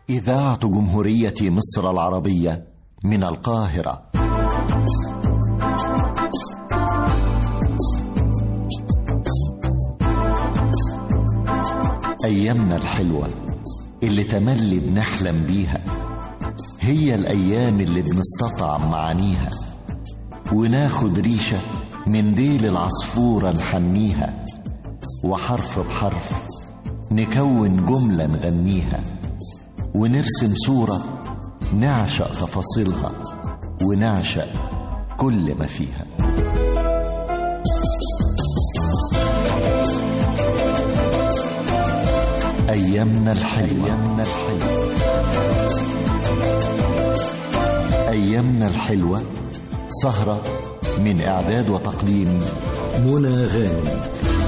إذاعة جمهورية مصر العربية من القاهرة أيامنا الحلوة اللي تملي بنحلم بيها هي الأيام اللي بنستطعم معانيها وناخد ريشة من ديل العصفورة نحنيها وحرف بحرف نكون جملة نغنيها ونرسم صورة نعشق تفاصيلها ونعشق كل ما فيها أيامنا الحلوة أيامنا الحلوة أيامنا الحلوة سهرة من إعداد وتقديم منى غانم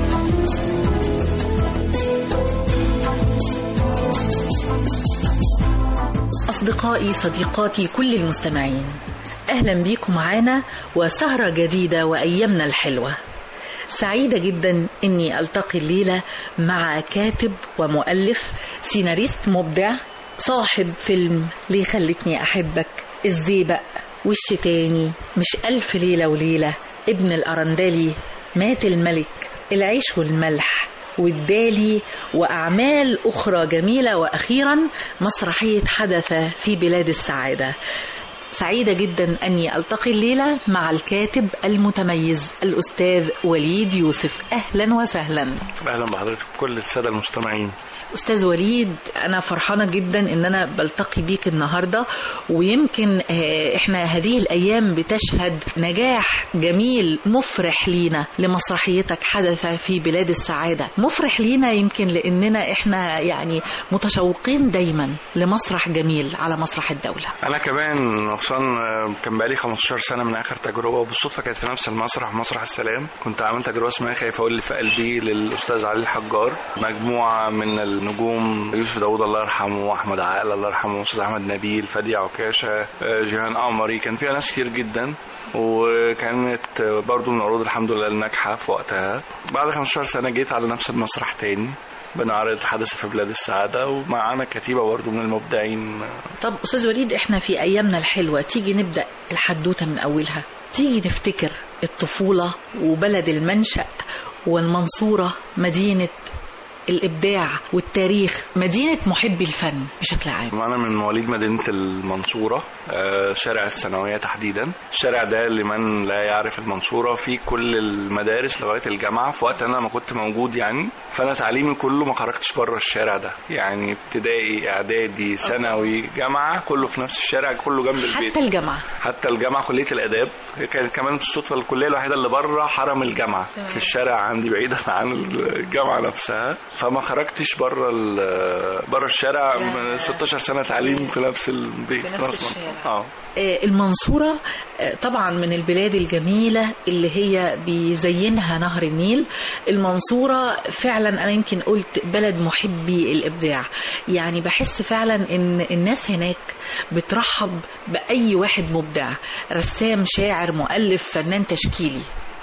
أصدقائي صديقاتي كل المستمعين أهلا بيكم معانا وسهرة جديدة وأيامنا الحلوة سعيدة جدا أني ألتقي الليلة مع كاتب ومؤلف سيناريست مبدع صاحب فيلم ليه خلتني أحبك الزيبق وش تاني مش ألف ليلة وليلة ابن الأرندلي مات الملك العيش والملح والدالي وأعمال أخرى جميلة وأخيرا مسرحية حدث في بلاد السعادة سعيدة جدا أني ألتقي الليلة مع الكاتب المتميز الأستاذ وليد يوسف أهلا وسهلا اهلا بحضرتك كل الساده المستمعين أستاذ وليد أنا فرحانة جدا إن أنا بلتقي بيك النهاردة ويمكن آه، إحنا هذه الأيام بتشهد نجاح جميل مفرح لينا لمسرحيتك حدث في بلاد السعادة مفرح لينا يمكن لأننا إحنا يعني متشوقين دايما لمسرح جميل على مسرح الدولة انا كمان خصوصا كان بقالي 15 سنه من اخر تجربه وبالصدفه كانت في نفس المسرح مسرح السلام كنت عملت تجربه اسمها خايف اقول اللي في قلبي للاستاذ علي الحجار مجموعه من النجوم يوسف داوود الله يرحمه واحمد عقل الله يرحمه استاذ احمد نبيل فادي عكاشه جيهان قمري كان فيها ناس كتير جدا وكانت برضو من العروض الحمد لله الناجحه في وقتها بعد 15 سنه جيت على نفس المسرح تاني بنعرض حدث في بلاد السعادة ومعانا كتيبة برضو من المبدعين طب أستاذ وليد إحنا في أيامنا الحلوة تيجي نبدأ الحدوتة من أولها تيجي نفتكر الطفولة وبلد المنشأ والمنصورة مدينة الإبداع والتاريخ مدينة محبي الفن بشكل عام أنا من مواليد مدينة المنصورة آه، شارع الثانوية تحديدا الشارع ده لمن لا يعرف المنصورة في كل المدارس لغاية الجامعة في وقت أنا ما كنت موجود يعني فأنا تعليمي كله ما خرجتش بره الشارع ده يعني ابتدائي إعدادي ثانوي جامعة كله في نفس الشارع كله جنب البيت حتى الجامعة حتى الجامعة كلية الآداب كانت كمان بالصدفة الكلية الوحيدة اللي بره حرم الجامعة تمام. في الشارع عندي بعيدا عن الجامعة نفسها فما خرجتش بره ال- بره الشارع يعني- من 16 سنة تعليم في نفس البيت في نفس نفس الشارع. المنطقة. اه آه، المنصورة آه، طبعا من البلاد الجميلة اللي هي بيزينها نهر النيل المنصورة فعلا أنا يمكن قلت بلد محبي الإبداع يعني بحس فعلا إن الناس هناك بترحب بأي واحد مبدع رسام شاعر مؤلف فنان تشكيلي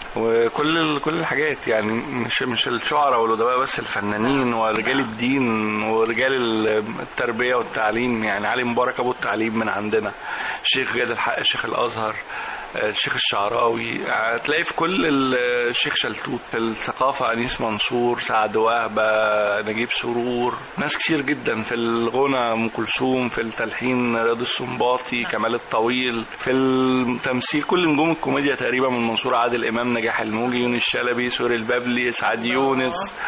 وكل ال- كل الحاجات يعني مش مش الشعراء والادباء بس الفنانين ورجال الدين ورجال ال- التربيه والتعليم يعني علي مبارك ابو التعليم من عندنا الشيخ جاد الحق الشيخ الازهر آه، الشيخ الشعراوي هتلاقي في كل ال- الشيخ شلتوت في الثقافة أنيس منصور سعد وهبة نجيب سرور ناس كتير جدا في الغنى أم كلثوم في التلحين رياض السنباطي كمال الطويل في التمثيل كل نجوم الكوميديا تقريبا من منصور عادل إمام نجاح الموجي يونس شلبي سوري البابلي سعد يونس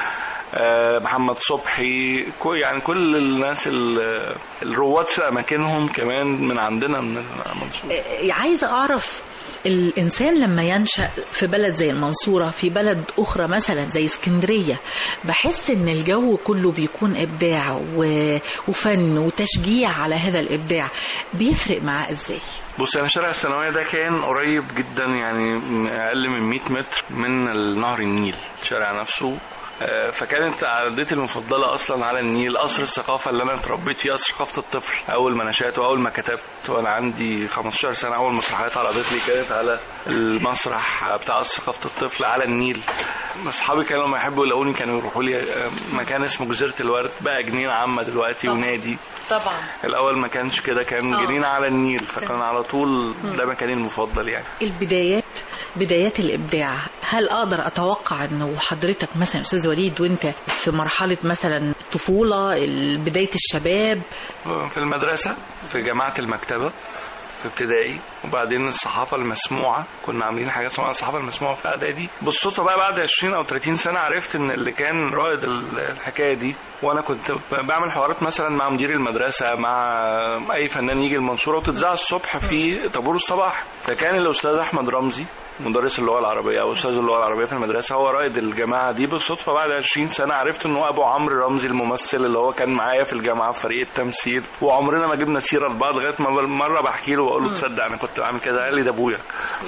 آه، محمد صبحي كو- يعني كل الناس ال- الرواد في اماكنهم كمان من عندنا من المنصورة آه، عايزة أعرف الإنسان لما ينشأ في بلد زي المنصورة في بلد أخرى مثلا زي اسكندرية بحس إن الجو كله بيكون إبداع و- وفن وتشجيع على هذا الإبداع بيفرق معاه إزاي؟ بص انا شارع الثانويه ده كان قريب جدا يعني اقل من 100 متر من نهر النيل الشارع نفسه آه، فكانت عادتي المفضله اصلا على النيل قصر الثقافه اللي انا اتربيت فيه قصر ثقافه الطفل اول ما نشات واول ما كتبت وانا عندي 15 سنه اول مسرحيات عرضت لي كانت على المسرح بتاع قصر ثقافه الطفل على النيل اصحابي كانوا لما يحبوا يلاقوني كانوا يروحوا لي آه، مكان اسمه جزيره الورد بقى جنينه عامه دلوقتي طبعا. ونادي طبعا الاول ما كانش كده كان آه. جنينه على النيل فكان على طول ده مكاني المفضل يعني البدايات بدايات الابداع هل اقدر اتوقع انه حضرتك مثلا استاذ وليد وانت في مرحله مثلا الطفوله ال- بدايه الشباب في المدرسة في جامعة المكتبة في ابتدائي وبعدين الصحافة المسموعة كنا عاملين حاجة اسمها الصحافة المسموعة في إعدادي بالصدفة بقى بعد 20 أو 30 سنة عرفت إن اللي كان رائد ال- الحكاية دي وأنا كنت ب- بعمل حوارات مثلا مع مدير المدرسة مع أي فنان يجي المنصورة وتتذاع الصبح في طابور الصباح فكان الأستاذ أحمد رمزي مدرس اللغه العربيه او استاذ اللغه العربيه في المدرسه هو رائد الجماعه دي بالصدفه بعد 20 سنه عرفت ان هو ابو عمرو رمزي الممثل اللي هو كان معايا في الجامعه في فريق التمثيل وعمرنا ما جبنا سيره لبعض لغايه ما مره بحكي له واقول له تصدق انا كنت بعمل كده قال لي ده ابويا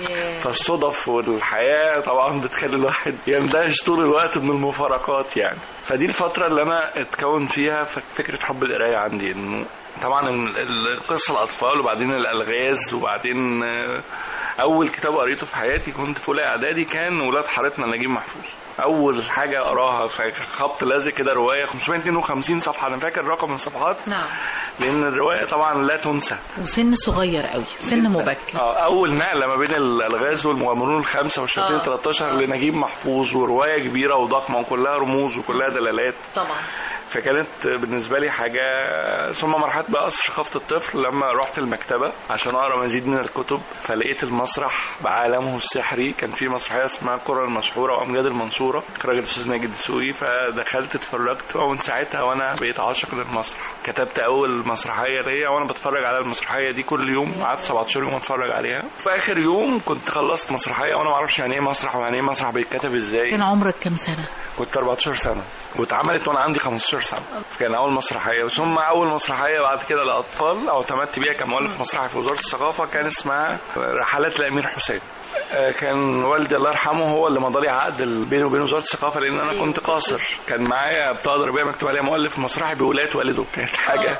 فالصدف والحياه طبعا بتخلي الواحد يندهش طول الوقت من المفارقات يعني فدي الفتره اللي انا اتكون فيها فك- فكره حب القرايه عندي انه طبعا ال- ال- قصه الاطفال وبعدين الالغاز وبعدين آه، اول كتاب قريته في حياتي كنت في اولى اعدادي كان ولاد حارتنا نجيب محفوظ اول حاجه اقراها في خط لازق كده روايه 552 صفحه انا فاكر رقم الصفحات نعم لان الروايه طبعا لا تنسى وسن صغير قوي سن مبكر اه اول نقله ما بين الالغاز والمغامرون الخمسه والشياطين آه. 13 لنجيب محفوظ وروايه كبيره وضخمه وكلها رموز وكلها دلالات طبعا فكانت بالنسبه لي حاجه ثم مرحله بقى قصر ثقافه الطفل لما رحت المكتبه عشان اقرا مزيد من الكتب فلقيت المسرح بعالمه السحري كان في مسرحيه اسمها القرى المسحوره وامجاد المنصوره اخراج الاستاذ ناجد الدسوقي فدخلت اتفرجت ومن ساعتها وانا بقيت عاشق للمسرح كتبت اول مسرحيه ليا وانا بتفرج على المسرحيه دي كل يوم قعدت 17 يوم اتفرج عليها في اخر يوم كنت خلصت مسرحيه وانا ما اعرفش يعني ايه مسرح ويعني ايه مسرح بيتكتب ازاي كان عمرك كام سنه كنت 14 سنه واتعملت وانا عندي 15 سنه كان اول مسرحيه ثم اول مسرحيه بعد كده للاطفال او اعتمدت بيها كمؤلف مسرحي في وزاره الثقافه كان اسمها رحلات الامير حسين آه، كان والدي الله يرحمه هو اللي مضى لي عقد ال- بيني وبين وزاره الثقافه لان انا كنت قاصر كان معايا بطاقه ضريبيه مكتوب عليها مؤلف مسرحي بولايه والده كانت حاجه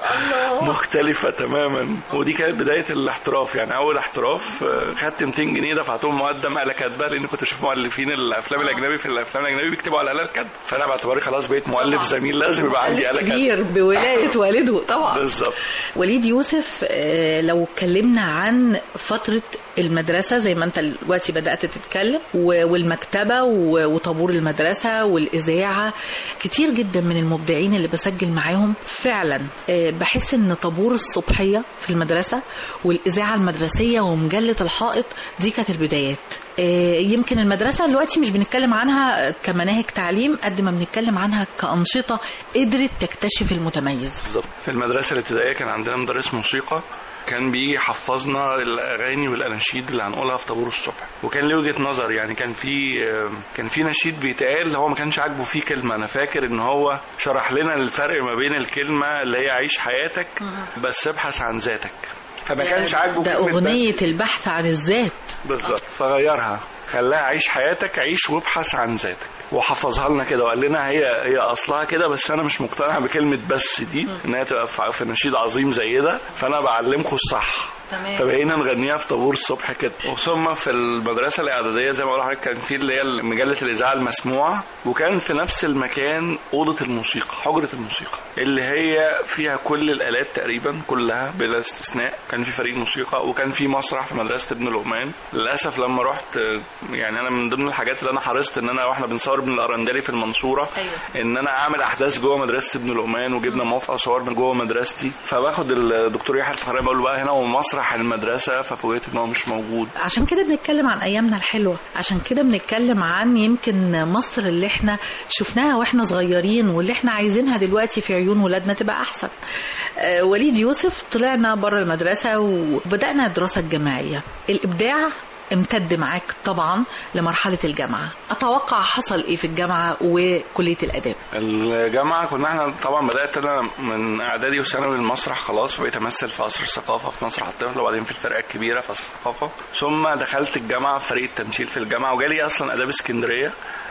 مختلفه تماما ودي كانت بدايه الاحتراف يعني اول احتراف آه، خدت 200 جنيه دفعتهم مقدم آلة كاتبه لان كنت اشوف مؤلفين الافلام الاجنبي في الافلام الاجنبي بيكتبوا على آلة الكاتبه فانا باعتباري خلاص بقيت مؤلف زميل لازم يبقى عندي آلة كاتبه كبير بولايه والده طبعا بالظبط وليد يوسف آه، لو اتكلمنا عن فترة المدرسة زي ما انت دلوقتي بدأت تتكلم و- والمكتبة و- وطابور المدرسة والإذاعة كتير جدا من المبدعين اللي بسجل معاهم فعلا آه، بحس ان طابور الصبحية في المدرسة والإذاعة المدرسية ومجلة الحائط دي كانت البدايات آه، يمكن المدرسة دلوقتي مش بنتكلم عنها كمناهج تعليم قد ما بنتكلم عنها كأنشطة قدرت تكتشف المتميز بالظبط في المدرسه الابتدائيه كان عندنا مدرس موسيقى كان بيجي يحفظنا الاغاني والاناشيد اللي هنقولها في طابور الصبح وكان له وجهه نظر يعني كان في كان في نشيد بيتقال هو ما كانش عاجبه فيه كلمه انا فاكر ان هو شرح لنا الفرق ما بين الكلمه اللي هي عيش حياتك بس ابحث عن ذاتك فما كانش عاجبه ده كلمة أغنية بس. البحث عن الذات بالظبط فغيرها خلاها عيش حياتك عيش وابحث عن ذاتك وحفظها لنا كده وقال لنا هي هي اصلها كده بس انا مش مقتنع بكلمه بس دي ان هي تبقى في في نشيد عظيم زي ده فانا بعلمكم الصح تمام فبقينا نغنيها في طابور الصبح كده وثم في المدرسه الاعداديه زي ما بقول لحضرتك كان في اللي هي مجله الاذاعه المسموعه وكان في نفس المكان اوضه الموسيقى حجره الموسيقى اللي هي فيها كل الالات تقريبا كلها بلا استثناء كان في فريق موسيقى وكان في مسرح في مدرسه ابن لقمان للاسف لما رحت يعني انا من ضمن الحاجات اللي انا حرصت ان انا واحنا بنصور ابن الارندلي في المنصوره أيوة. ان انا اعمل احداث جوه مدرسه ابن لقمان وجبنا موافقه صور من جوه مدرستي فباخد الدكتور يحيى الفخراني بقول له بقى هنا هو مسرح المدرسه ففوجئت ان هو مش موجود عشان كده بنتكلم عن ايامنا الحلوه عشان كده بنتكلم عن يمكن مصر اللي احنا شفناها واحنا صغيرين واللي احنا عايزينها دلوقتي في عيون ولادنا تبقى احسن آه، وليد يوسف طلعنا بره المدرسه وبدانا الدراسه الجامعيه الابداع امتد معاك طبعا لمرحله الجامعه اتوقع حصل ايه في الجامعه وكليه الاداب الجامعه كنا احنا طبعا بدات انا من اعدادي وثانوي المسرح خلاص وبقيت امثل في قصر الثقافه في مسرح الطفل وبعدين في الفرقه الكبيره في قصر الثقافه ثم دخلت الجامعه في فريق التمثيل في الجامعه وجالي اصلا اداب اسكندريه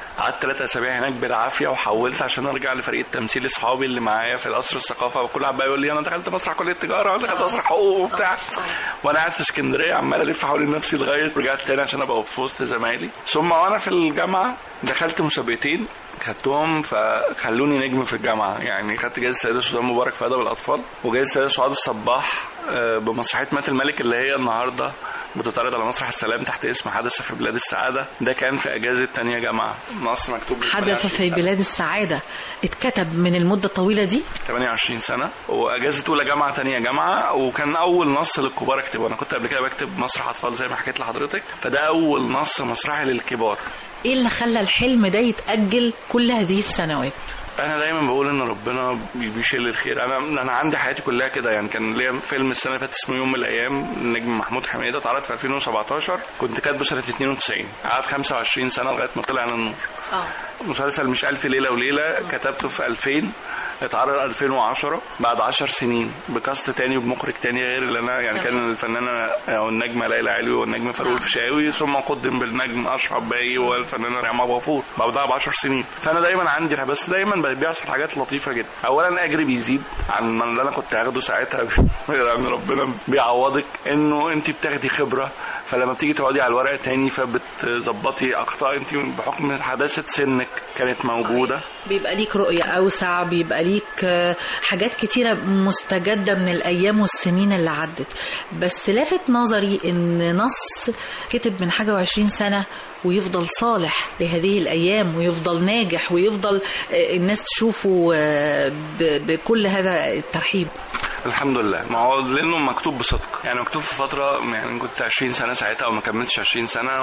قعدت ثلاثة اسابيع هناك بالعافيه وحولت عشان ارجع لفريق التمثيل اصحابي اللي معايا في القصر الثقافه وكل واحد بقى يقول لي انا دخلت مسرح كليه تجاره وانا دخلت مسرح حقوق وبتاع وانا قاعد في اسكندريه عمال الف حوالين نفسي لغايه رجعت تاني عشان ابقى في وسط زمايلي ثم وانا في الجامعه دخلت مسابقتين خدتهم فخلوني نجم في الجامعه يعني خدت جائزه سيدة سلطان مبارك في ادب الاطفال وجائزه سيدة سعاد الصباح آه، بمسرحيه مات الملك اللي هي النهارده بتتعرض على مسرح السلام تحت اسم حدث في بلاد السعاده ده كان في اجازه تانية جامعه نص مكتوب لي حدث 28 في سنة. بلاد السعادة اتكتب من المدة الطويلة دي 28 سنه واجازه اولى جامعه تانية جامعه وكان اول نص للكبار اكتبه انا كنت قبل كده بكتب مسرح اطفال زي ما حكيت لحضرتك فده اول نص مسرحي للكبار ايه اللي خلى الحلم ده يتأجل كل هذه السنوات انا دايما بقول ان ربنا بي- بيشيل الخير انا انا عندي حياتي كلها كده يعني كان ليا فيلم السنه اللي فاتت اسمه يوم من الايام النجم محمود حميده اتعرض في 2017 كنت كاتبه سنه 92 قعد 25 سنه لغايه ما طلع للنور اه مسلسل مش ألف ليلة وليلة كتبته في 2000 اتعرض 2010 بعد 10 سنين بكاست تاني وبمخرج تاني غير اللي انا يعني كان الفنانة أو النجمة ليلى علوي والنجم فاروق الفيشاوي ثم قدم بالنجم أشرف باقي والفنانة ريما غفور بعدها ب 10 سنين فأنا دايما عندي بس دايما بيحصل حاجات لطيفة جدا أولا أجري بيزيد عن ما اللي أنا كنت هاخده ساعتها يعني ربنا بيعوضك إنه أنت بتاخدي خبرة فلما بتيجي تقعدي على الورق تاني فبتظبطي أخطاء أنت بحكم حداثة سنك كانت موجودة بيبقى ليك رؤية أوسع بيبقى ليك آه، حاجات كتيرة مستجدة من الأيام والسنين اللي عدت بس لافت نظري إن نص كتب من حاجة وعشرين سنة ويفضل صالح لهذه الأيام ويفضل ناجح ويفضل آه، الناس تشوفه آه، ب- بكل هذا الترحيب الحمد لله ما هو لانه مكتوب بصدق يعني مكتوب في فتره يعني كنت 20 سنه ساعتها او ما كملتش 20 سنه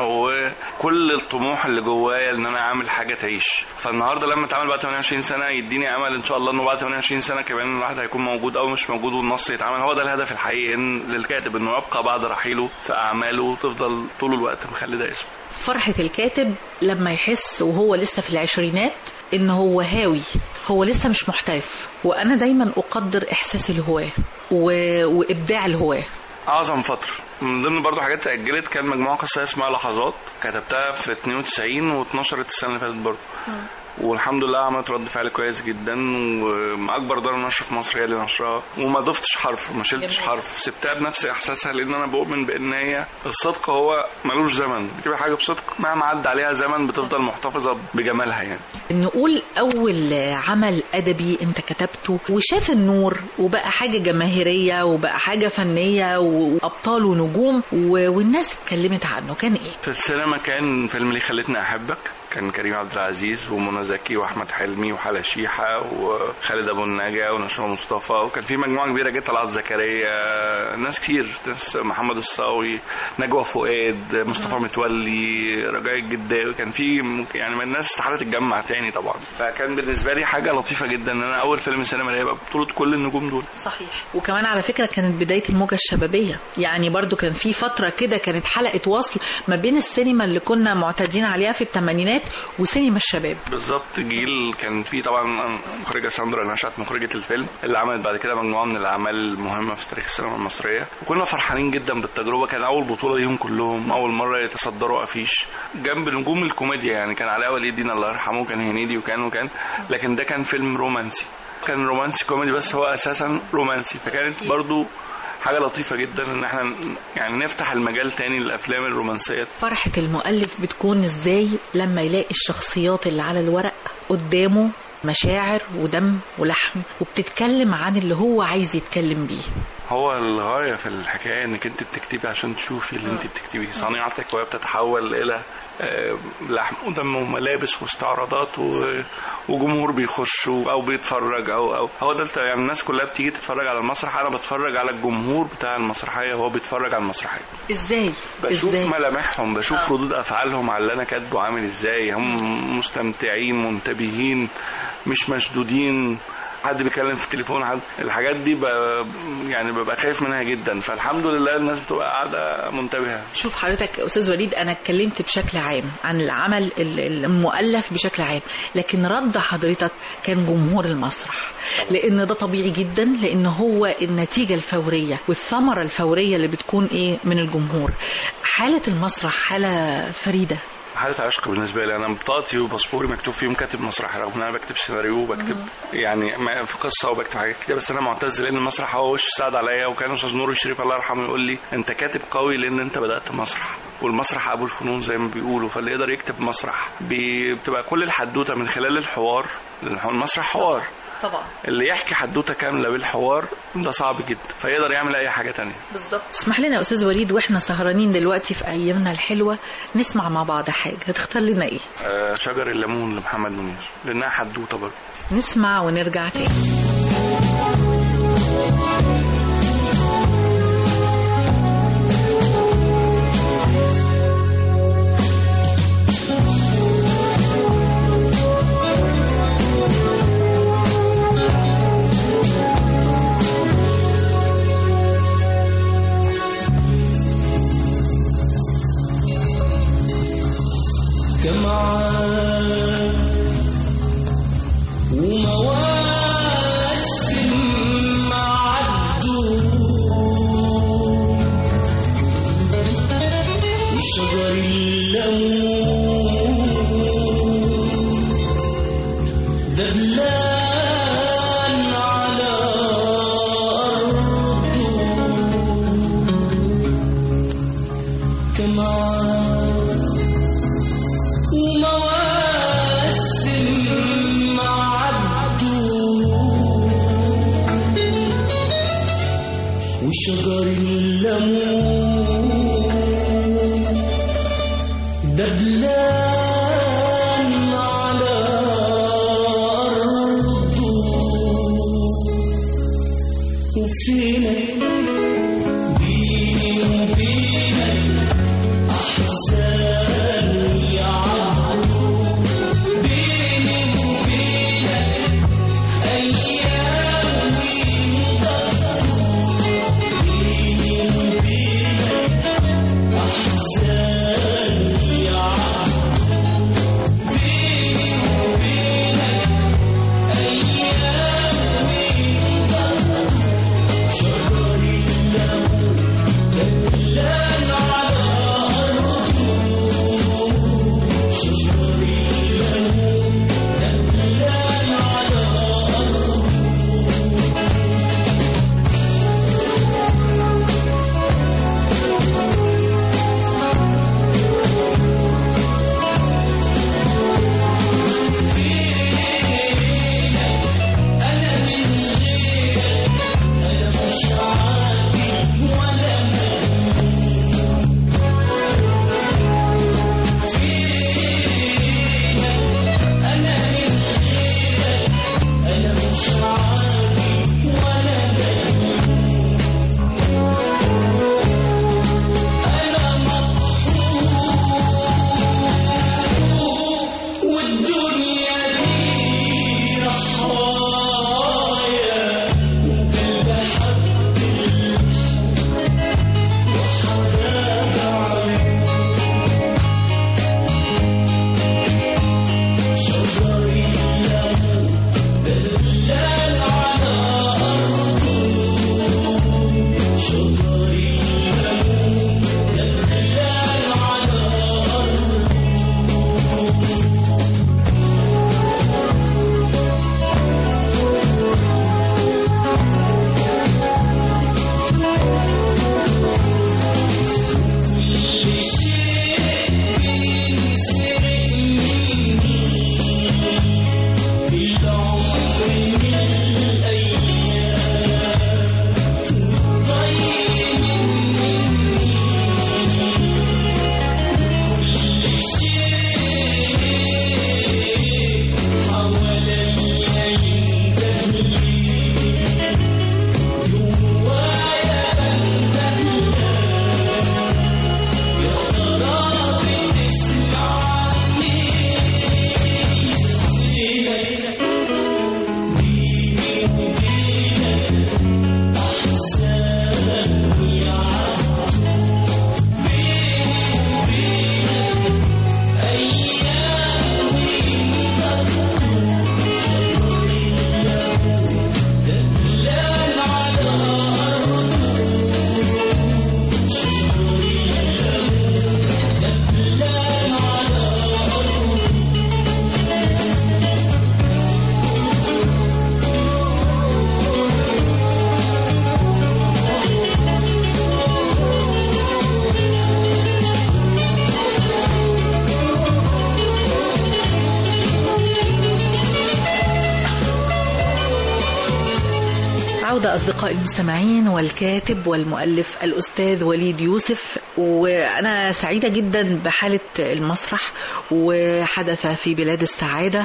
وكل الطموح اللي جوايا ان انا اعمل حاجه تعيش فالنهارده لما اتعمل بعد 28 سنه يديني امل ان شاء الله انه بعد 28 سنه كمان الواحد هيكون موجود او مش موجود والنص يتعمل هو ده الهدف الحقيقي إن للكاتب انه يبقى بعد رحيله في اعماله وتفضل طول الوقت مخلده اسمه فرحة الكاتب لما يحس وهو لسه في العشرينات ان هو هاوي هو لسه مش محترف وانا دايما اقدر احساس الهواه و... وابداع الهواه اعظم فتره من ضمن برضو حاجات تاجلت كان مجموعه قصصيه اسمها لحظات كتبتها في 92 واتنشرت السنه اللي فاتت برضو والحمد لله عملت رد فعل كويس جدا واكبر دار نشر في مصر هي اللي نشرها وما ضفتش حرف وما شلتش جميل. حرف سبتها بنفس احساسها لان انا بؤمن بان هي الصدق هو ملوش زمن بتبقى حاجه بصدق مهما عدى عليها زمن بتفضل محتفظه بجمالها يعني نقول اول عمل ادبي انت كتبته وشاف النور وبقى حاجه جماهيريه وبقى حاجه فنيه وابطال ونجوم و... والناس اتكلمت عنه كان ايه في السينما كان فيلم اللي خلتني احبك كان كريم عبد العزيز ومنى زكي واحمد حلمي وحلا شيحه وخالد ابو النجا ونشوى مصطفى وكان في مجموعه كبيره جدا طلعت زكريا ناس كتير ناس محمد الصاوي نجوى فؤاد مصطفى متولي رجاء الجداوي كان في ممكن- يعني من الناس استحاله تتجمع تاني طبعا فكان بالنسبه لي حاجه لطيفه جدا ان انا اول فيلم سينما اللي هيبقى بطوله كل النجوم دول صحيح وكمان على فكره كانت بدايه الموجه الشبابيه يعني برضو كان في فتره كده كانت حلقه وصل ما بين السينما اللي كنا معتادين عليها في الثمانينات وسينما الشباب بالظبط جيل كان فيه طبعا مخرجه ساندرا نشأت مخرجه الفيلم اللي عملت بعد كده مجموعه من الاعمال المهمه في تاريخ السينما المصريه وكنا فرحانين جدا بالتجربه كان اول بطوله ليهم كلهم اول مره يتصدروا افيش جنب نجوم الكوميديا يعني كان علاء ولي الدين الله يرحمه كان هنيدي وكان وكان لكن ده كان فيلم رومانسي كان رومانسي كوميدي بس هو اساسا رومانسي فكانت برضو حاجه لطيفه جدا ان احنا يعني نفتح المجال تاني للافلام الرومانسيه فرحة المؤلف بتكون ازاي لما يلاقي الشخصيات اللي على الورق قدامه مشاعر ودم ولحم وبتتكلم عن اللي هو عايز يتكلم بيه هو الغاية في الحكاية انك انت بتكتبي عشان تشوفي اللي انت بتكتبيه صنيعتك وهي بتتحول الى آه، لحم ودم وملابس واستعراضات و- وجمهور بيخش او بيتفرج او او هو ده الت- يعني الناس كلها بتيجي تتفرج على المسرح انا بتفرج على الجمهور بتاع المسرحية وهو بيتفرج على المسرحية ازاي بشوف ازاي ملامحهم بشوف آه. ردود افعالهم على اللي انا كاتبه عامل ازاي هم مستمتعين منتبهين مش مشدودين حد بيتكلم في التليفون حد الحاجات دي ب... يعني ببقى خايف منها جدا فالحمد لله الناس بتبقى قاعده منتبهه شوف حضرتك استاذ وليد انا اتكلمت بشكل عام عن العمل ال- المؤلف بشكل عام لكن رد حضرتك كان جمهور المسرح لان ده طبيعي جدا لان هو النتيجه الفوريه والثمره الفوريه اللي بتكون ايه من الجمهور حاله المسرح حاله فريده حالة عشق بالنسبة لي أنا بطاقتي وباسبوري مكتوب فيهم كاتب مسرح رغم إن أنا بكتب سيناريو وبكتب يعني ما- في قصة وبكتب حاجات كتير بس أنا معتز لأن المسرح هو وش ساعد عليا وكان أستاذ نور الشريف الله يرحمه يقول لي أنت كاتب قوي لأن أنت بدأت مسرح والمسرح أبو الفنون زي ما بيقولوا فاللي يقدر يكتب مسرح بي- بتبقى كل الحدوتة من خلال الحوار لأن هو المسرح حوار طبعا اللي يحكي حدوتة كاملة بالحوار ده صعب جدا فيقدر يعمل أي حاجة تانية بالظبط اسمح لنا يا استاذ وليد واحنا سهرانين دلوقتي في ايامنا الحلوه نسمع مع بعض حاجه هتختار لنا ايه آه، شجر الليمون لمحمد منير لأنها حدوتة برضه نسمع ونرجع تاني كمعان ومواسم عدوا وشجر الليمون دبلان على أرضه كمعان ومواسم عدوا وشجر الليمون دبلان على أرضه وفينك بيني وبينك أحزان يعبروا بيني وبينك أيام ينقضوا بيني وبينك أحزان يعبروا بيني وبينك أيام ينقضوا شجر الليمون أصدقائي المستمعين والكاتب والمؤلف الأستاذ وليد يوسف وأنا سعيدة جدا بحالة المسرح وحدث في بلاد السعادة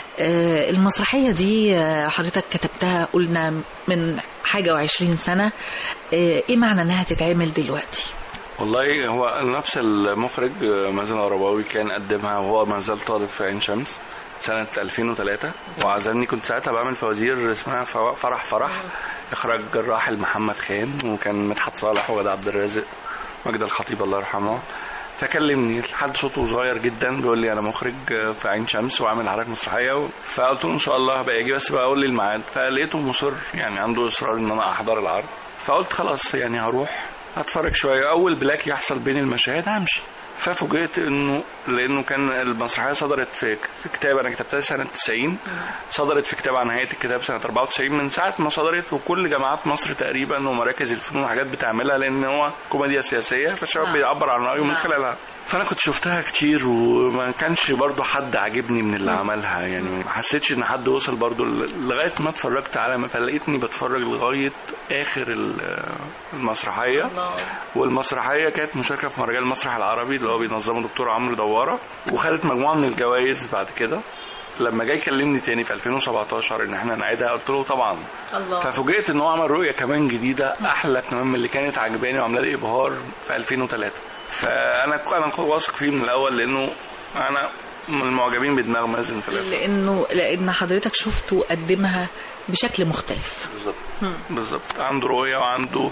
آه، المسرحية دي آه، حضرتك كتبتها قلنا من حاجة وعشرين سنة آه، إيه معنى أنها تتعمل دلوقتي؟ والله هو نفس المخرج آه، مازن العرباوي كان قدمها وهو ما زال طالب في عين شمس سنة 2003 وعزمني كنت ساعتها بعمل فوازير اسمها فو- فرح فرح إخراج الراحل محمد خان وكان مدحت صالح وغدا عبد الرازق مجد الخطيب الله يرحمه فكلمني حد صوته صغير جدا بيقول لي انا مخرج آه، في عين شمس وعامل حضرتك مسرحيه فقلت له ان شاء الله هبقى اجي بس بقى قول لي الميعاد فلقيته مصر يعني عنده اصرار ان انا احضر العرض فقلت خلاص يعني هروح هتفرج شويه اول بلاك يحصل بين المشاهد همشي ففوجئت انه لانه كان المسرحيه صدرت في في كتاب انا كتبتها سنه 90 صدرت في كتاب عن نهايه الكتاب سنه 94 من ساعه ما صدرت وكل جامعات مصر تقريبا ومراكز الفنون وحاجات بتعملها لان هو كوميديا سياسيه فالشباب نعم. بيعبر عن رايه من نعم. خلالها فانا كنت شفتها كتير وما كانش برضو حد عاجبني من اللي عملها يعني ما حسيتش ان حد وصل برضو ل- لغايه ما اتفرجت على ما فلقيتني بتفرج لغايه اخر ال- المسرحيه والمسرحيه كانت مشاركه في مهرجان المسرح العربي اللي هو بينظمه دكتور عمرو دواره وخدت مجموعه من الجوائز بعد كده لما جاي يكلمني تاني في 2017 ان احنا نعيدها قلت له طبعا الله ففوجئت ان هو عمل رؤيه كمان جديده احلى كمان من اللي كانت عجباني وعامله لي ابهار في 2003 فانا انا واثق فيه من الاول لانه انا من المعجبين بدماغ مازن في الاخر لأنه لأن حضرتك شفته قدمها بشكل مختلف بالظبط بالظبط عنده رؤيه وعنده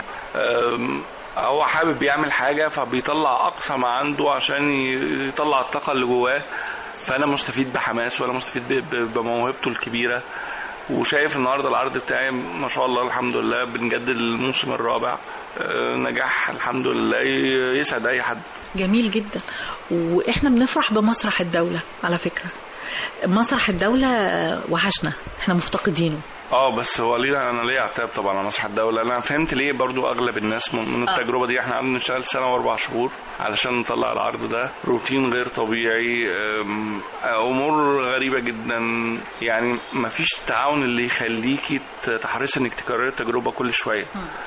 أم، هو حابب يعمل حاجه فبيطلع اقصى ما عنده عشان ي- يطلع الطاقه اللي جواه فانا مستفيد بحماسه وانا مستفيد ب- ب- بموهبته الكبيره وشايف النهارده العرض بتاعي ما شاء الله الحمد لله بنجدد الموسم الرابع أه، نجاح الحمد لله ي- يسعد اي حد جميل جدا واحنا بنفرح بمسرح الدولة على فكرة مسرح الدولة وحشنا احنا مفتقدينه اه بس هو ليه انا ليه عتاب طبعا على مسرح الدوله انا فهمت ليه برضو اغلب الناس من من آه. التجربه دي احنا قعدنا نشتغل سنه واربع شهور علشان نطلع العرض ده روتين غير طبيعي أم، امور غريبه جدا يعني مفيش تعاون اللي يخليكي ت- تحرصي انك تكرري التجربه كل شويه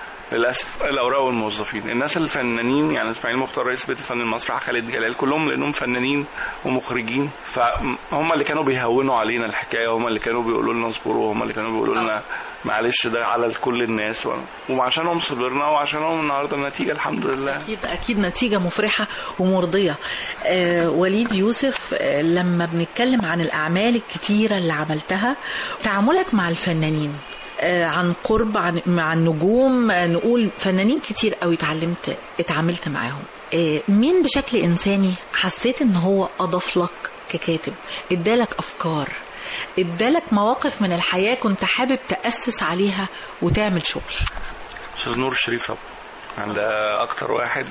للاسف الاوراق والموظفين الناس الفنانين يعني اسماعيل مختار رئيس بيت الفن المسرح خالد جلال كلهم لانهم فنانين ومخرجين فهم اللي كانوا بيهونوا علينا الحكايه هم اللي كانوا بيقولوا لنا اصبروا هم اللي كانوا بيقولوا لنا معلش ده على كل الناس و- وعشانهم صبرنا وعشانهم النهارده النتيجه الحمد لله أكيد أكيد نتيجة مفرحة ومرضية آه وليد يوسف آه لما بنتكلم عن الأعمال الكتيرة اللي عملتها تعاملك مع الفنانين آه عن قرب عن مع النجوم آه نقول فنانين كتير قوي اتعلمت اتعاملت معاهم آه مين بشكل إنساني حسيت إن هو أضاف لك ككاتب ادالك أفكار ادالك مواقف من الحياة كنت حابب تأسس عليها وتعمل شغل استاذ نور الشريف طبعا يعني ده اكتر واحد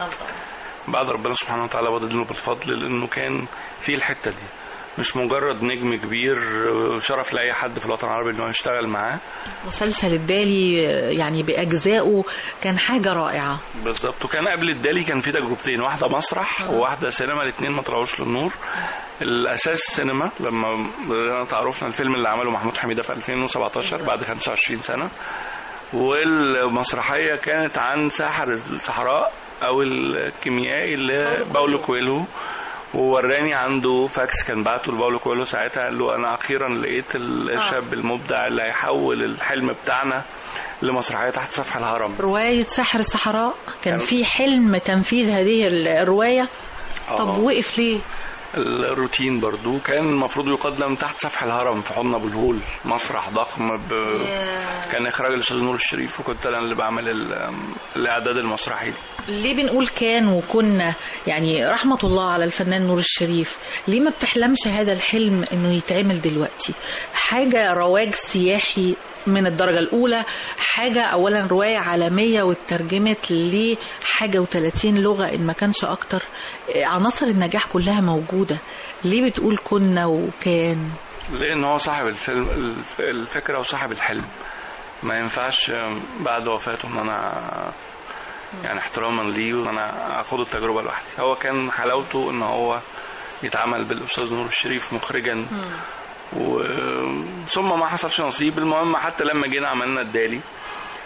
بعد ربنا سبحانه وتعالى بدل له بالفضل لانه كان في الحته دي مش مجرد نجم كبير شرف لاي حد في الوطن العربي انه يشتغل معاه مسلسل الدالي يعني بأجزائه كان حاجة رائعة بالظبط وكان قبل الدالي كان في تجربتين واحده مسرح وواحده سينما الاثنين ما طلعوش للنور الاساس سينما لما بدأنا تعرفنا الفيلم اللي عمله محمود حميده في 2017 بعد 25 سنه والمسرحيه كانت عن ساحر الصحراء او الكيميائي اللي باولو كويلو ووراني عنده فاكس كان بعته لباولو كويلو ساعتها قال له انا اخيرا لقيت الشاب المبدع اللي هيحول الحلم بتاعنا لمسرحيه تحت سفح الهرم رواية سحر الصحراء كان كان- في حلم تنفيذ هذه الرواية طب آه. وقف ليه؟ الروتين برضو كان المفروض يقدم تحت سفح الهرم في حضن ابو الهول مسرح ضخم ب... كان اخراج الاستاذ نور الشريف وكنت انا اللي بعمل ال... الاعداد المسرحي دي ليه بنقول كان وكنا يعني رحمة الله على الفنان نور الشريف ليه ما بتحلمش هذا الحلم انه يتعمل دلوقتي حاجة رواج سياحي من الدرجة الأولى حاجة أولا رواية عالمية واترجمت لحاجة وثلاثين لغة إن ما كانش أكتر عناصر النجاح كلها موجودة ليه بتقول كنا وكان لان هو صاحب الفيلم الف- الفكره وصاحب الحلم ما ينفعش بعد وفاته ان انا يعني احتراما ليه وان انا اخد التجربه لوحدي هو كان حلاوته ان هو يتعامل بالاستاذ نور الشريف مخرجا و... ثم ما حصلش نصيب المهم حتى لما جينا عملنا الدالي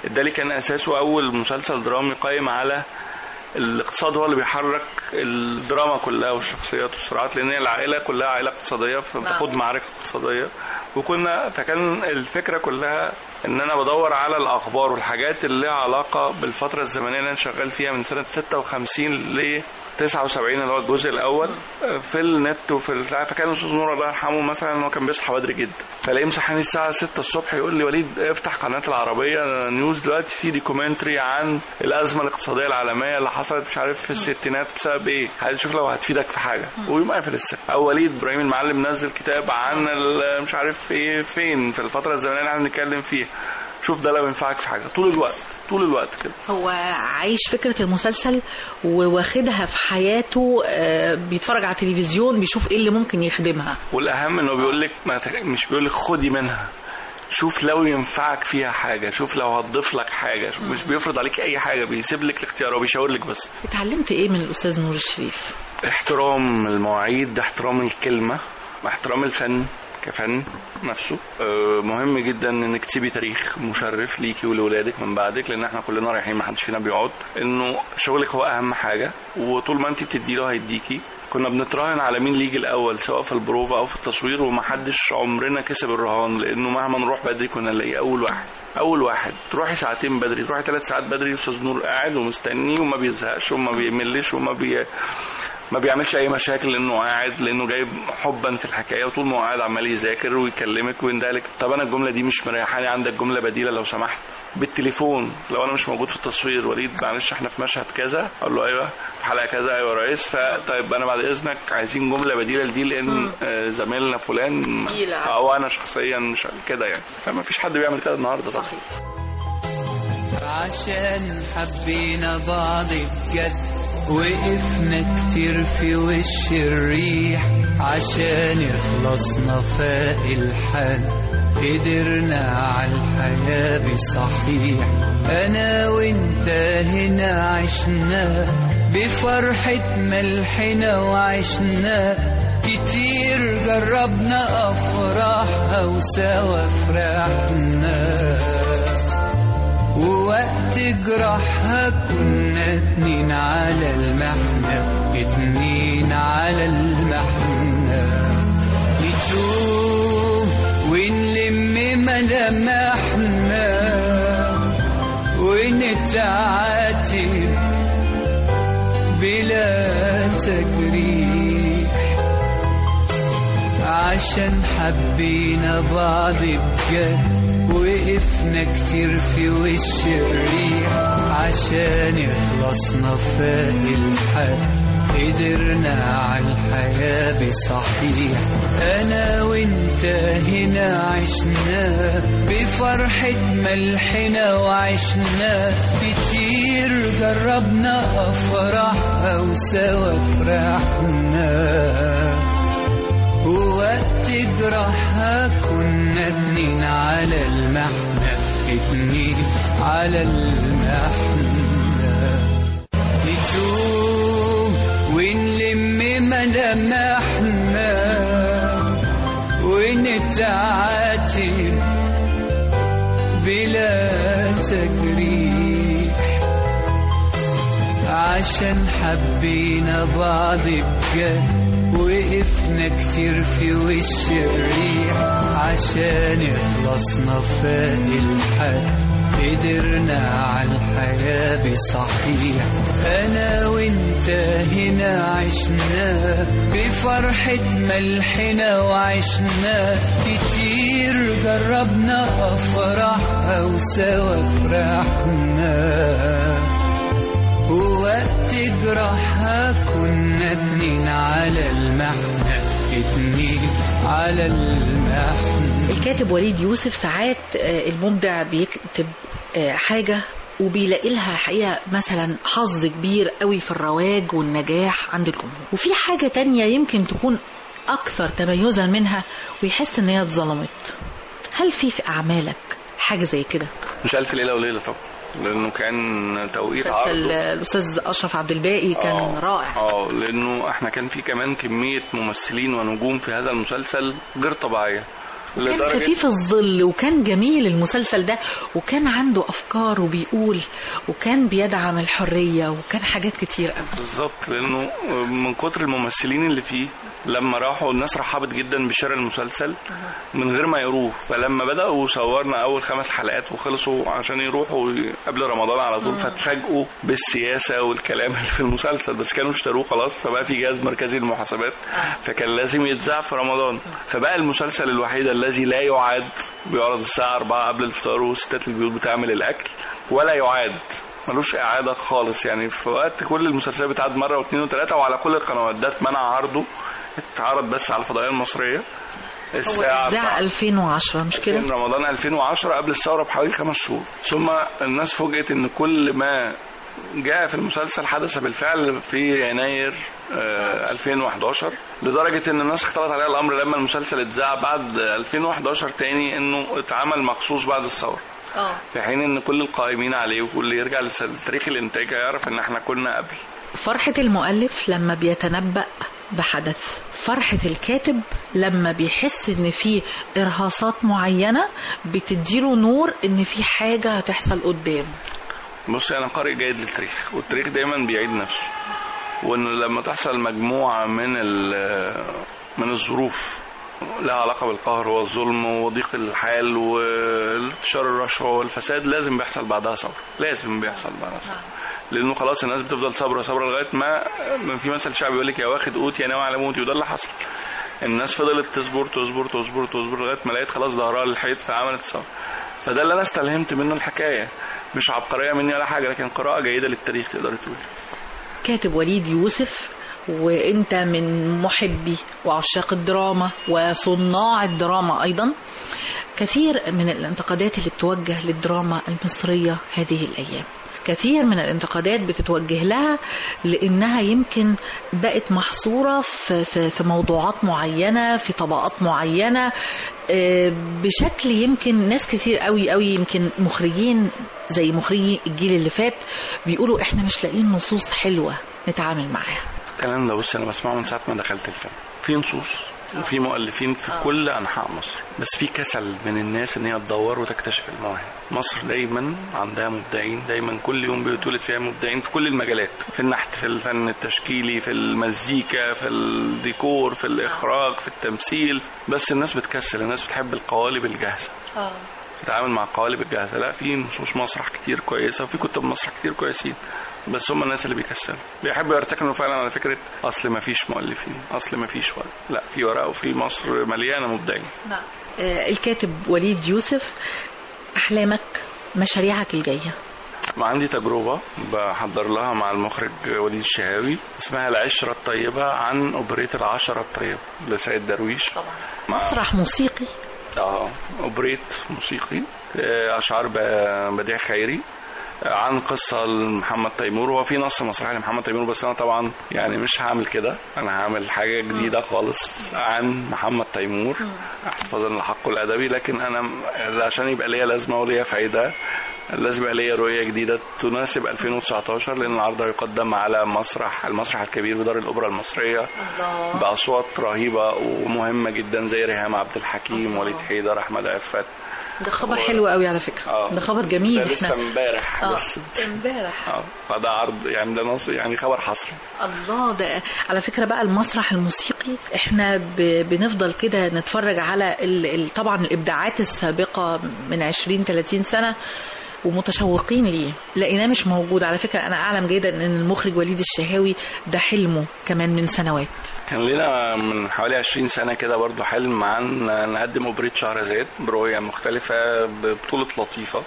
الدالي كان اساسه اول مسلسل درامي قائم على الاقتصاد هو اللي بيحرك الدراما كلها والشخصيات والصراعات لان هي العائله كلها عائله اقتصاديه فبتاخد معارك اقتصاديه وكنا فكان الفكره كلها ان انا بدور على الاخبار والحاجات اللي لها علاقه بالفتره الزمنيه اللي انا شغال فيها من سنه 56 ل 79 اللي هو الجزء الاول في النت وفي البتاع فكان الاستاذ نور الله يرحمه مثلا هو كان بيصحى بدري جدا فلاقيه مصحاني الساعه 6 الصبح يقول لي وليد افتح قناه العربيه نيوز دلوقتي في دوكيومنتري عن الازمه الاقتصاديه العالميه اللي حصلت مش عارف في الستينات بسبب ايه عايز اشوف لو هتفيدك في حاجه ويقوم قافل السكه او وليد ابراهيم المعلم نزل كتاب عن ال- مش عارف ايه فين في الفتره الزمنيه اللي احنا بنتكلم فيها شوف ده لو ينفعك في حاجه طول الوقت طول الوقت كده هو عايش فكرة المسلسل وواخدها في حياته آه، بيتفرج على التلفزيون بيشوف ايه اللي ممكن يخدمها والاهم انه بيقول لك ما تخ- مش بيقول لك خدي منها شوف لو ينفعك فيها حاجه شوف لو هتضيف لك حاجه شوف مش بيفرض عليك اي حاجه بيسيب لك الاختيار وبيشاور لك بس اتعلمت ايه من الأستاذ نور الشريف احترام المواعيد احترام الكلمه احترام الفن كفن نفسه آه، مهم جدا انك تسيبي تاريخ مشرف ليكي ولولادك من بعدك لان احنا كلنا رايحين ما حدش فينا بيقعد انه شغلك هو اهم حاجه وطول ما انت بتدي له هيديكي كنا بنتراهن على مين اللي يجي الاول سواء في البروفا او في التصوير ومحدش عمرنا كسب الرهان لانه مهما نروح بدري كنا نلاقيه اول واحد اول واحد تروحي ساعتين بدري تروحي ثلاث ساعات بدري استاذ نور قاعد ومستني وما بيزهقش وما بيملش وما بي ما بيعملش اي مشاكل لانه قاعد لانه جايب حبا في الحكايه وطول ما هو قاعد عمال يذاكر ويكلمك ويندهلك طب انا الجمله دي مش مريحاني عندك جمله بديله لو سمحت بالتليفون لو انا مش موجود في التصوير وليد معلش احنا في مشهد كذا اقول له ايوه في حلقه كذا ايوه يا ريس فطيب انا بعد اذنك عايزين جمله بديله لدي لان آه، زميلنا فلان تقيلة. او انا شخصيا مش كده يعني فما فيش حد بيعمل كده النهارده طبعا صحيح عشان حبينا بعض بجد وقفنا كتير في وش الريح عشان يخلصنا فاق الحد قدرنا على الحياة بصحيح أنا وإنت هنا عشنا بفرحة ملحنا وعشنا كتير جربنا أفراحها وسوا فرحنا ووقت جراحها كنا اتنين على المحنة اتنين على المحنة نتوه ونلم ملامحنا ونتعاتب بلا تجريح عشان حبينا بعض بجد وقفنا كتير في وش الريح عشان يخلصنا فاق الحد قدرنا على الحياة بصحيح أنا وإنت هنا عشنا بفرحة ملحنا وعشنا كتير جربنا أفراحها وسوا فرحنا ووقت جراحها كنا اتنين على المحنة اتنين على المحنة نتوه ونلم ملامحنا ونتعاتب بلا تجريح عشان حبينا بعض بجد وقفنا كتير في وش الريح عشان يخلصنا فاق الحد قدرنا على الحياة بصحيح أنا وإنت هنا عشنا بفرحة ملحنا وعشنا كتير جربنا أفراحها وسوا فرحنا ووقت جراحها كنا اتنين على المحنة اتنين على المحنة الكاتب وليد يوسف ساعات آه، المبدع بيكتب آه، حاجة وبيلاقي لها حقيقة مثلا حظ كبير قوي في الرواج والنجاح عند الجمهور وفي حاجة تانية يمكن تكون أكثر تميزا منها ويحس إن هي اتظلمت هل في في أعمالك حاجة زي كده مش الف ليله وليله طبعا لانه كان توقيت مسلسل عرضه آه، الأستاذ أشرف عبد الباقي كان آه، رائع اه لانه احنا كان في كمان كميه ممثلين ونجوم في هذا المسلسل غير طبيعيه كان لدرجة خفيف الظل وكان جميل المسلسل ده وكان عنده افكار وبيقول وكان بيدعم الحريه وكان حاجات كتير قوي بالظبط لانه من كتر الممثلين اللي فيه لما راحوا الناس رحبت جدا بشراء المسلسل من غير ما يروح فلما بداوا صورنا اول خمس حلقات وخلصوا عشان يروحوا قبل رمضان على طول فاتفاجئوا بالسياسه والكلام اللي في المسلسل بس كانوا اشتروه خلاص فبقى في جهاز مركزي للمحاسبات فكان لازم يتذاع في رمضان فبقى المسلسل الوحيد الذي لا يعاد بيعرض الساعه 4 قبل الفطار وستات البيوت بتعمل الاكل ولا يعاد ملوش اعاده خالص يعني في وقت كل المسلسلات بتعاد مره واثنين وثلاثه وعلى كل القنوات ده اتمنع عرضه اتعرض بس على الفضائيه المصريه هو الساعه اتذاع 4. 2010 مش كده؟ من رمضان 2010 قبل الثوره بحوالي خمس شهور ثم الناس فوجئت ان كل ما جاء في المسلسل حدث بالفعل في يناير آه، 2011 لدرجة ان الناس اختلط عليها الامر لما المسلسل اتذاع بعد 2011 تاني انه اتعمل مخصوص بعد الثورة اه في حين ان كل القائمين عليه وكل يرجع لتاريخ الانتاج هيعرف ان احنا كنا قبل فرحة المؤلف لما بيتنبأ بحدث فرحة الكاتب لما بيحس ان في ارهاصات معينة بتديله نور ان في حاجة هتحصل قدام بص انا قارئ جيد للتاريخ والتاريخ دايما بيعيد نفسه وان لما تحصل مجموعه من ال- من الظروف لها علاقه بالقهر والظلم وضيق الحال وانتشار الرشوه والفساد لازم بيحصل بعدها صبر لازم بيحصل بعدها صبر لانه خلاص الناس بتفضل صابره صابره لغايه ما ما في مثل شعبي يقول لك يا واخد قوت يا ناوي على موت وده اللي حصل الناس فضلت تصبر تصبر تصبر تصبر لغايه ما لقيت خلاص ظهرها للحيط فعملت صبر فده اللي انا استلهمت منه الحكايه مش عبقريه مني ولا حاجه لكن قراءه جيده للتاريخ تقدر تقول كاتب وليد يوسف وانت من محبي وعشاق الدراما وصناع الدراما ايضا كثير من الانتقادات اللي بتوجه للدراما المصرية هذه الأيام كثير من الانتقادات بتتوجه لها لانها يمكن بقت محصوره في في في موضوعات معينه في طبقات معينه آه، بشكل يمكن ناس كتير قوي قوي يمكن مخرجين زي مخرجي الجيل اللي فات بيقولوا احنا مش لاقيين نصوص حلوه نتعامل معاها الكلام ده بص انا بسمعه من ساعه ما دخلت الفيلم في نصوص وفي مؤلفين في آه. كل انحاء مصر بس في كسل من الناس ان هي تدور وتكتشف المواهب مصر دايما عندها مبدعين دايما كل يوم بيتولد فيها مبدعين في كل المجالات في النحت في الفن التشكيلي في المزيكا في الديكور في الاخراج في التمثيل بس الناس بتكسل الناس بتحب القوالب الجاهزه تتعامل مع القوالب الجاهزه لا في نصوص مسرح كتير كويسه وفي كتب مسرح كتير كويسين بس هم الناس اللي بيكسلوا بيحبوا يرتكنوا فعلا على فكره اصل ما فيش مؤلفين اصل ما فيش ورق لا في ورق وفي مصر مليانه مبدعين آه، الكاتب وليد يوسف احلامك مشاريعك الجايه ما عندي تجربه بحضر لها مع المخرج وليد الشهاوي اسمها العشره الطيبه عن اوبريت العشره الطيبه لسيد درويش طبعا مع- مسرح موسيقي اه اوبريت موسيقي آه، اشعار ب- بديع خيري آه، عن قصة لمحمد تيمور هو في نص مسرحي لمحمد تيمور بس أنا طبعا يعني مش هعمل كده أنا هعمل حاجة جديدة خالص عن محمد تيمور احتفاظا لحقه الأدبي لكن أنا م- عشان يبقى ليا لازمة وليا فايدة لازم يبقى ليا رؤية جديدة تناسب 2019 لأن العرض هيقدم على مسرح المسرح الكبير بدار الأوبرا المصرية الله بأصوات رهيبة ومهمة جدا زي ريهام عبد الحكيم وليد حيدر أحمد عفت ده خبر حلو قوي على فكره آه. ده خبر جميل ده لسه امبارح آه، بس امبارح اه فده عرض يعني ده نص يعني خبر حصري الله ده على فكرة بقى المسرح الموسيقي احنا ب... بنفضل كده نتفرج على ال... ال... طبعا الابداعات السابقة من 20 30 سنة ومتشوقين ليه لقيناه مش موجود على فكرة أنا أعلم جيدا أن المخرج وليد الشهاوي ده حلمه كمان من سنوات كان لنا من حوالي 20 سنة كده برضو حلم عن نقدم أوبريت شهرزاد برؤية مختلفة ببطولة لطيفة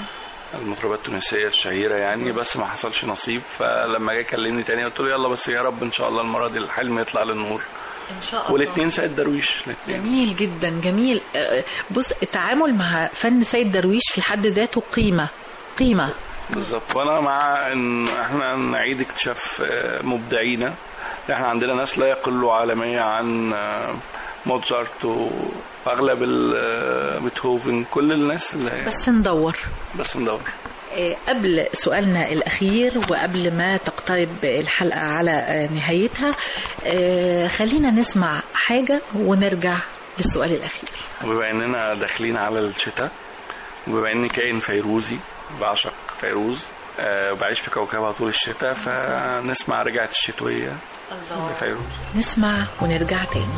المطربة التونسية الشهيرة يعني بس ما حصلش نصيب فلما جه كلمني تاني قلت له يلا بس يا رب إن شاء الله المرة دي الحلم يطلع للنور إن شاء الله والاثنين سيد درويش الاثنين جميل جدا جميل آه، بص التعامل مع فن سيد درويش في حد ذاته قيمة قيمة بالظبط وانا مع ان احنا نعيد اكتشاف آه، مبدعينا احنا عندنا ناس لا يقلوا عالمية عن آه، موتزارت واغلب ال- آه، بيتهوفن كل الناس اللي بس ندور بس ندور آه، قبل سؤالنا الأخير وقبل ما تقترب الحلقة على آه، نهايتها آه، خلينا نسمع حاجة ونرجع للسؤال الأخير وبما اننا داخلين على الشتاء وبما اني كائن فيروزي بعشق فيروز آه، وبعيش في كوكبها طول الشتاء فنسمع رجعت الشتوية لفيروز نسمع ونرجع تاني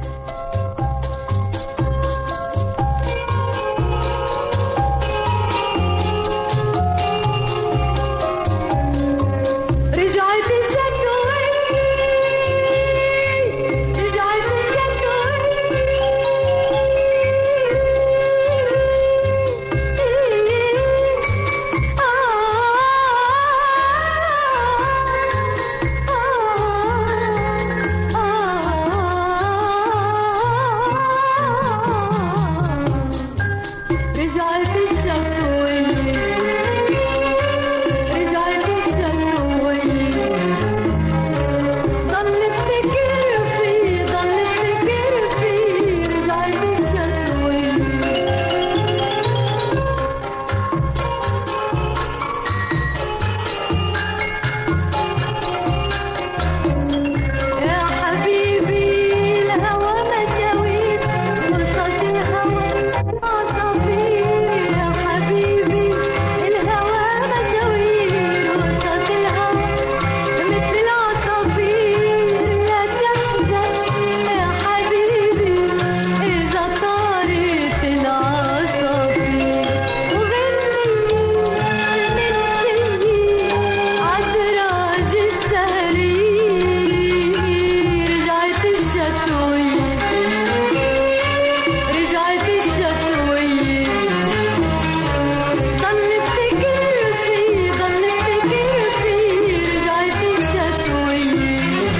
رجعت الشتوي رجعت رجعت الشتوي رجعت الشتوي ضل افتكر فيه ضل افتكر فيه رجعت الشتوي يا حبيبي الهوى مشاوير وصلت الهوى عصافير يا حبيبي الهوى مشاوير وصلت الهوى مثل العصافير لا تحزن يا حبيبي إذا طارت العصافير وغني غني عالدراج السهري رجعت الشتوي رجعت الشتوي ضل افتكر فيه ضل افتكر فيه رجعت الشتوي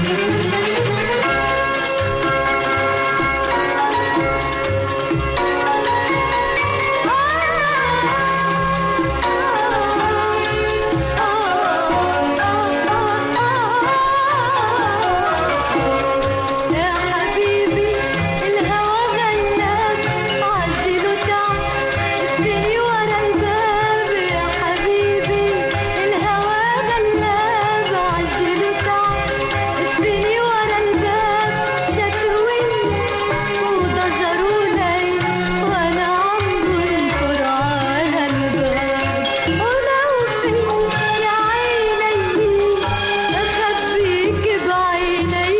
يا حبيبي الهوى غلاب عاشل وتعب الدنيا ورا الباب يا حبيبي الهوى غلاب عاشل وتعب الدنيا ورا الباب شتوي وضجر وليل وانا عم بنطر على الباب ولو في يا عيني اخبيك بعيني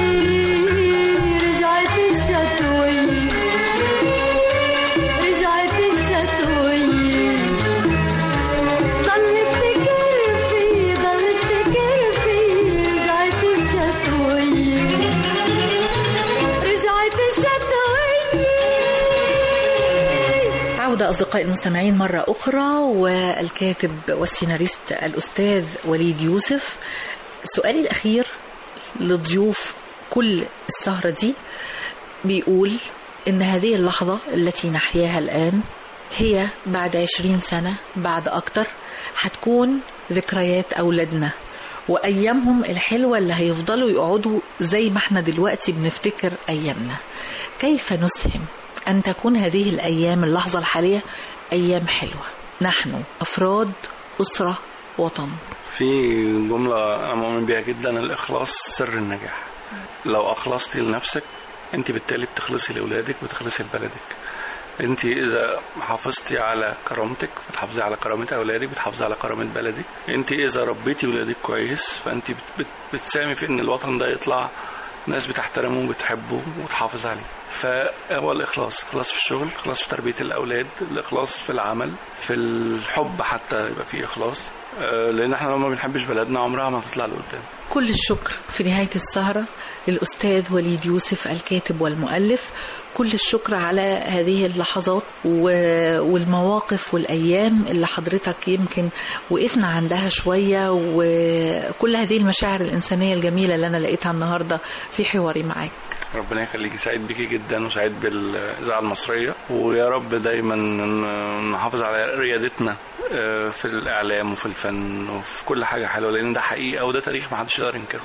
رجعت الشتوي رجعت الشتوي ضل افتكر فيه ضل افتكر فيه رجعت الشتوي رجعت الشتوي عودة أصدقائي المستمعين مرة أخرى والكاتب والسيناريست الأستاذ وليد يوسف سؤالي الأخير لضيوف كل السهرة دي بيقول إن هذه اللحظة التي نحياها الآن هي بعد عشرين سنة بعد أكتر هتكون ذكريات أولادنا وأيامهم الحلوة اللي هيفضلوا يقعدوا زي ما احنا دلوقتي بنفتكر أيامنا كيف نسهم أن تكون هذه الأيام اللحظة الحالية أيام حلوة نحن أفراد أسرة وطن في جملة أنا مؤمن بيها جدا الإخلاص سر النجاح لو أخلصتي لنفسك أنت بالتالي بتخلصي لأولادك بتخلصي لبلدك أنت إذا حافظتي على كرامتك بتحافظي على كرامة أولادك بتحافظي على كرامة بلدك أنت إذا ربيتي ولادك كويس فأنت بت- بت- بتساهمي في إن الوطن ده يطلع ناس بتحترمه وبتحبه وتحافظ عليه فهو الإخلاص إخلاص في الشغل إخلاص في تربية الأولاد الإخلاص في العمل في الحب حتى يبقى فيه إخلاص آه، لأن احنا لو ما بنحبش بلدنا عمرها ما هتطلع لقدام كل الشكر في نهاية السهرة للأستاذ وليد يوسف الكاتب والمؤلف كل الشكر على هذه اللحظات و- والمواقف والأيام اللي حضرتك يمكن وقفنا عندها شوية وكل هذه المشاعر الإنسانية الجميلة اللي أنا لقيتها النهاردة في حواري معاك ربنا يخليكي سعيد بيكي جدا وسعيد بالإذاعة المصرية ويا رب دايما ن- نحافظ على ريادتنا آه، في الإعلام وفي الفن وفي كل حاجة حلوة لأن ده حقيقة وده تاريخ محدش يقدر ينكره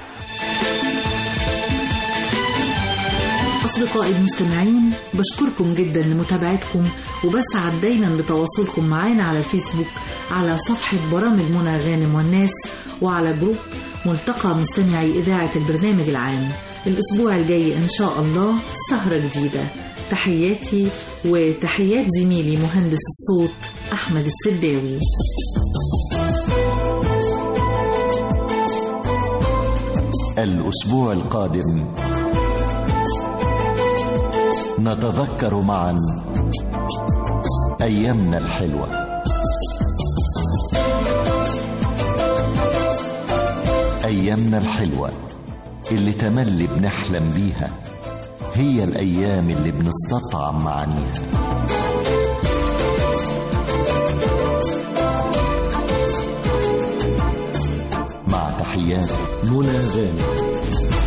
أصدقائي المستمعين بشكركم جدا لمتابعتكم وبسعد دايما بتواصلكم معانا على الفيسبوك على صفحة برامج منى غانم والناس وعلى جروب ملتقى مستمعي إذاعة البرنامج العام الأسبوع الجاي إن شاء الله سهرة جديدة تحياتي وتحيات زميلي مهندس الصوت أحمد السداوي الأسبوع القادم نتذكر معا أيامنا الحلوة أيامنا الحلوة اللي تملي بنحلم بيها هي الأيام اللي بنستطعم معانيها مع تحيات منى غانم